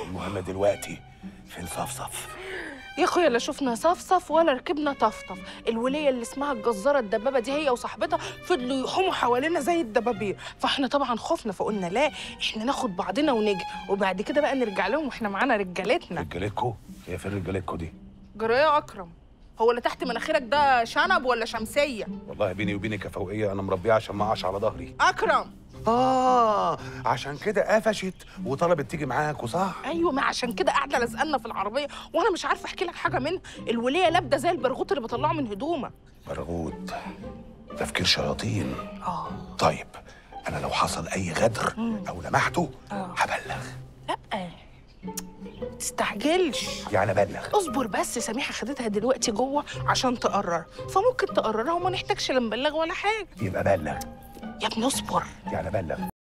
المهم دلوقتي فين صفصف يا اخويا لا شفنا صفصف ولا ركبنا طفطف الوليه اللي اسمها الجزاره الدبابه دي هي وصاحبتها فضلوا يحوموا حوالينا زي الدبابير فاحنا طبعا خفنا فقلنا لا احنا ناخد بعضنا ونجري وبعد كده بقى نرجع لهم واحنا معانا رجالتنا رجالتكو هي فين رجالتكو دي جرى يا اكرم هو اللي تحت مناخيرك ده شنب ولا شمسيه والله بيني وبينك يا فوقيه انا مربيها عشان ما اقعش على ظهري اكرم اه عشان كده قفشت وطلبت تيجي معاكوا صح ايوه ما عشان كده قاعده لازقنا في العربيه وانا مش عارفه احكي لك حاجه منها الوليه لابده زي البرغوث اللي بطلعه من هدومه برغوت تفكير شياطين اه طيب انا لو حصل اي غدر او لمحته آه. هبلغ لا تستعجلش يعني ابلغ اصبر بس سميحه خدتها دلوقتي جوه عشان تقرر فممكن تقررها وما نحتاجش لا نبلغ ولا حاجه يبقى بلغ يا ابني اصبر يعني ابلغ